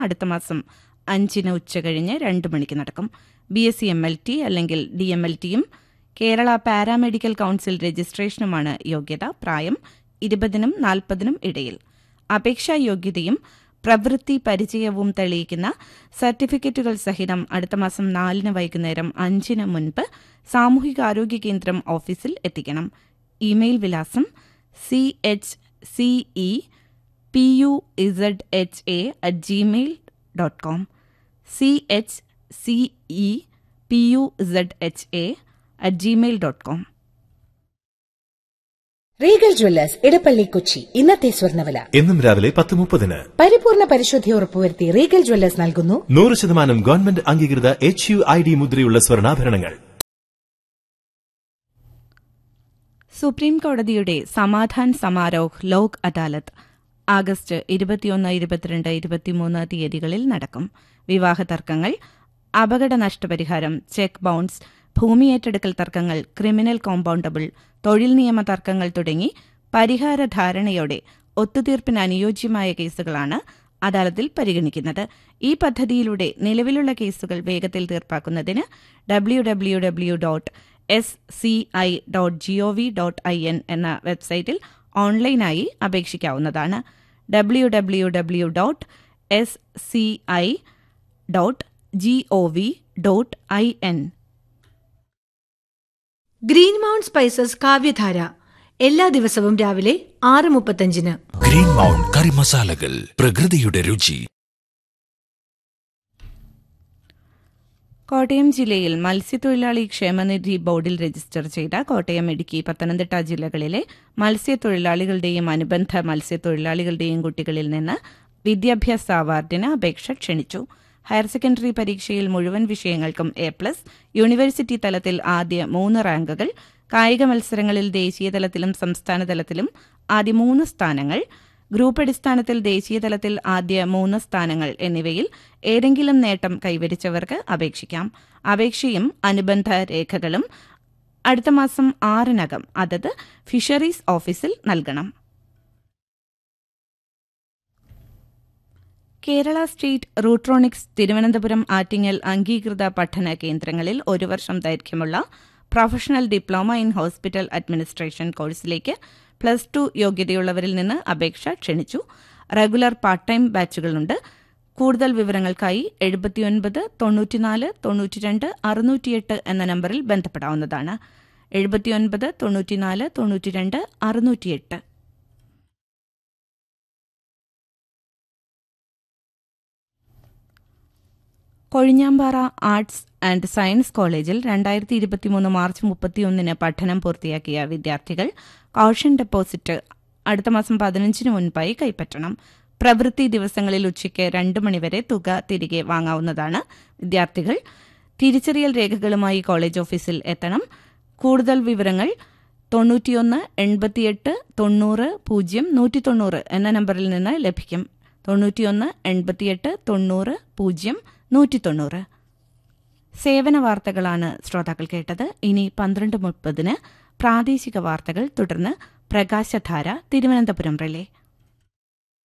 അടുത്ത മാസം അഞ്ചിന് ഉച്ചകഴിഞ്ഞ് രണ്ട് മണിക്ക് നടക്കും B S C M L T അല്ലെങ്കിൽ ഡി എം എൽ ടിയും കേരള പാരാമെഡിക്കൽ കൗൺസിൽ രജിസ്ട്രേഷനുമാണ് യോഗ്യത പ്രായം ഇരുപതിനും നാൽപ്പതിനും ഇടയിൽ അപേക്ഷാ യോഗ്യതയും പ്രവൃത്തി പരിചയവും തെളിയിക്കുന്ന സർട്ടിഫിക്കറ്റുകൾ സഹിതം അടുത്ത മാസം നാലിന് വൈകുന്നേരം അഞ്ചിന് മുൻപ് സാമൂഹികാരോഗ്യ കേന്ദ്രം ഓഫീസിൽ എത്തിക്കണം ഇമെയിൽ വിലാസം C H C E P U Z H A at Gmail dot com C H C E P U Z H A at Gmail dot com Regal Jewellers Edappally Kochi ഇന്നത്തെ സ്വർണ്ണവില എന്നും രാവിലെ പത്ത് മുപ്പതിന് പരിപൂർണ പരിശുദ്ധി ഉറപ്പുവരുത്തി റീഗൽ ജ്വല്ലേഴ്സ് നൽകുന്നു നൂറ് ശതമാനം ഗവൺമെന്റ് അംഗീകൃത എച്ച് യു ഐ ഡി മുദ്രയുള്ള സ്വർണ്ണാഭരണങ്ങൾ സുപ്രീം കോടതിയുടെ സമാധാൻ സമാരോഹ് ലോക് അദാലത്ത് ആഗസ്റ്റ് ഇരുപത്തിയൊന്ന് ഇരുപത്തിരണ്ട് ഇരുപത്തിമൂന്ന് തീയതികളിൽ നടക്കും വിവാഹ തർക്കങ്ങൾ അപകട നഷ്ടപരിഹാരം ചെക്ക് ബൌൺസ് ഭൂമി ഏറ്റെടുക്കൽ തർക്കങ്ങൾ ക്രിമിനൽ കോമ്പൌണ്ടബിൾ തൊഴിൽ നിയമ തർക്കങ്ങൾ തുടങ്ങി പരിഹാര ധാരണയോടെ ഒത്തുതീർപ്പിന് അനുയോജ്യമായ കേസുകളാണ് അദാലത്തിൽ പരിഗണിക്കുന്നത് ഈ പദ്ധതിയിലൂടെ നിലവിലുള്ള കേസുകൾ വേഗത്തിൽ തീർപ്പാക്കുന്നതിന് W W W dot S C I dot G O V dot I N എന്ന വെബ്സൈറ്റിൽ ഓൺലൈനായി അപേക്ഷിക്കാവുന്നതാണ് W W W dot S C I dot G O V dot I N Green Mount Spices Kavyadhara എല്ലാ ദിവസവും രാവിലെ ആറ് മുപ്പത്തഞ്ചിന് ഗ്രീൻ മൗണ്ട് കറി മസാലകൾ പ്രകൃതിയുടെ രുചി കോട്ടയം ജില്ലയിൽ മത്സ്യത്തൊഴിലാളി ക്ഷേമനിധി ബോർഡിൽ രജിസ്റ്റർ ചെയ്ത കോട്ടയം ഇടുക്കി പത്തനംതിട്ട ജില്ലകളിലെ മത്സ്യത്തൊഴിലാളികളുടെയും അനുബന്ധ മത്സ്യത്തൊഴിലാളികളുടെയും കുട്ടികളിൽ നിന്ന് വിദ്യാഭ്യാസ അവാർഡിന് അപേക്ഷ ക്ഷണിച്ചു ഹയർ സെക്കൻഡറി പരീക്ഷയിൽ മുഴുവൻ വിഷയങ്ങൾക്കും എ പ്ലസ് യൂണിവേഴ്സിറ്റി തലത്തിൽ ആദ്യ മൂന്ന് റാങ്കുകൾ കായിക മത്സരങ്ങളിൽ ദേശീയ തലത്തിലും സംസ്ഥാന തലത്തിലും ആദ്യ മൂന്ന് സ്ഥാനങ്ങൾ ഗ്രൂപ്പ് അടിസ്ഥാനത്തിൽ ദേശീയ തലത്തിൽ ആദ്യ മൂന്ന് സ്ഥാനങ്ങൾ എന്നിവയിൽ ഏതെങ്കിലും നേട്ടം കൈവരിച്ചവർക്ക് അപേക്ഷിക്കാം അപേക്ഷയും അനുബന്ധ രേഖകളും അടുത്ത മാസം ആറിനകം അതത് ഫിഷറീസ് ഓഫീസിൽ നൽകണം കേരള സ്റ്റേറ്റ് റൂട്രോണിക്സ് തിരുവനന്തപുരം ആറ്റിങ്ങൽ അംഗീകൃത പഠന കേന്ദ്രങ്ങളിൽ ഒരു വർഷം ദൈർഘ്യമുള്ള professional diploma in hospital administration കോഴ്സിലേക്ക് പ്ലസ് ടു യോഗ്യതയുള്ളവരിൽ നിന്ന് അപേക്ഷ ക്ഷണിച്ചു റെഗുലർ പാർട്ട് ടൈം ബാച്ചുകളുണ്ട് കൂടുതൽ വിവരങ്ങൾക്കായി എഴുപത്തിയൊൻപത് തൊണ്ണൂറ്റിനാല് തൊണ്ണൂറ്റിരണ്ട് അറുന്നൂറ്റിയെട്ട് എന്ന നമ്പറിൽ ബന്ധപ്പെടാവുന്നതാണ് എഴുപത്തിയൊൻപത് തൊണ്ണൂറ്റിനാല് തൊണ്ണൂറ്റിരണ്ട് അറുന്നൂറ്റിയെട്ട് കൊഴിഞ്ഞാമ്പാറ ആർട്സ് ആൻഡ് സയൻസ് കോളേജിൽ രണ്ടായിരത്തി ഇരുപത്തിമൂന്ന് മാർച്ച് മുപ്പത്തിയൊന്നിന് പഠനം പൂർത്തിയാക്കിയ വിദ്യാർത്ഥികൾ കൌഷൻ ഡെപ്പോസിറ്റ് അടുത്ത മാസം പതിനഞ്ചിന് മുൻപായി കൈപ്പറ്റണം പ്രവൃത്തി ദിവസങ്ങളിൽ ഉച്ചയ്ക്ക് രണ്ട് മണിവരെ തുക തിരികെ വാങ്ങാവുന്നതാണ് വിദ്യാർത്ഥികൾ തിരിച്ചറിയൽ രേഖകളുമായി കോളേജ് ഓഫീസിൽ എത്തണം കൂടുതൽ വിവരങ്ങൾ തൊണ്ണൂറ്റിയൊന്ന് എൺപത്തിയെട്ട് തൊണ്ണൂറ് പൂജ്യം നൂറ്റി തൊണ്ണൂറ് എന്ന നമ്പറിൽ നിന്ന് ലഭിക്കും തൊണ്ണൂറ്റിയൊന്ന് എൺപത്തിയെട്ട് തൊണ്ണൂറ് പൂജ്യം നൂറ്റി തൊണ്ണൂറ് സേവന വാർത്തകളാണ് ശ്രോതാക്കൾ കേട്ടത് ഇനി പന്ത്രണ്ട് മുപ്പതിന് പ്രാദേശിക വാർത്തകൾ തുടർന്ന് പ്രകാശധാര തിരുവനന്തപുരം റിലേ